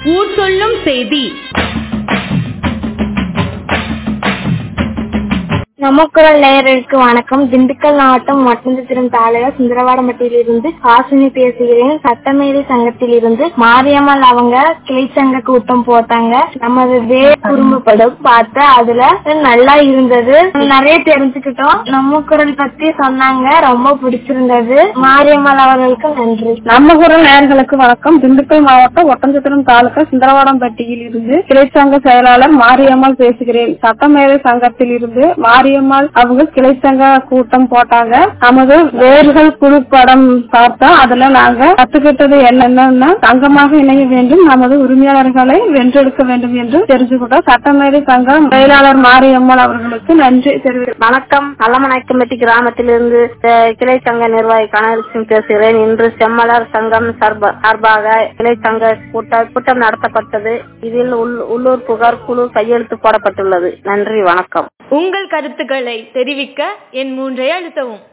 ஊர் சொல்லும் செய்தி நமக்குரல் நேயர்களுக்கு வணக்கம் திண்டுக்கல் மாவட்டம் மட்டந்தத்திரம் தாலுகா சுந்தரவாடம்பட்டியிலிருந்து ஹாசினி பேசுகிறேன் சட்டமேதை சங்கத்திலிருந்து மாரியம்மாள் அவங்க கிளைச்சங்க கூட்டம் போட்டாங்க நமது வே குறும்பப்படம் பார்த்து அதுல நல்லா இருந்தது நிறைய தெரிஞ்சுக்கிட்டோம் நம்ம குரல் பத்தி சொன்னாங்க ரொம்ப பிடிச்சிருந்தது மாரியம்மாள் அவர்களுக்கு நன்றி நம்ம குரல் நேயர்களுக்கு வணக்கம் திண்டுக்கல் மாவட்டம் ஒட்டஞ்சத்திரம் தாலுகா சுந்தரவாடம்பட்டியில் இருந்து கிளைச்சங்க செயலாளர் மாரியம்மாள் பேசுகிறேன் சட்டமேதை சங்கத்தில் இருந்து மாரியம்மாள் அவங்க கிளைச்சங்க கூட்டம் போட்டாங்க நமது வேர்கள் குழு படம் பார்த்தா அதுல நாங்க கத்துக்கிட்டது என்னன்னா சங்கமாக இணைய வேண்டும் நமது உரிமையாளர்களை வென்றெடுக்க வேண்டும் என்று தெரிஞ்சுக்கிட்டோம் சட்டமேதை சங்கம் செயலாளர் மாரியம்மாள் அவர்களுக்கு நன்றி தெரிவிக்கிறேன் வணக்கம் நல்லமநாயக்கம்பட்டி கிராமத்திலிருந்து அஹ், கிளை சங்க நிர்வாகி கனகலட்சுமி பேசுகிறேன் இன்று செம்மலர் சங்கம் சார்ப- சார்பாக கிளை சங்க கூட்ட- கூட்டம் நடத்தப்பட்டது இதில் உள்- உள்ளூர் புகார் குழு கையெழுத்து போடப்பட்டுள்ளது நன்றி வணக்கம் உங்கள் கருத்துக்களை தெரிவிக்க என் மூன்றை அழுத்தவும்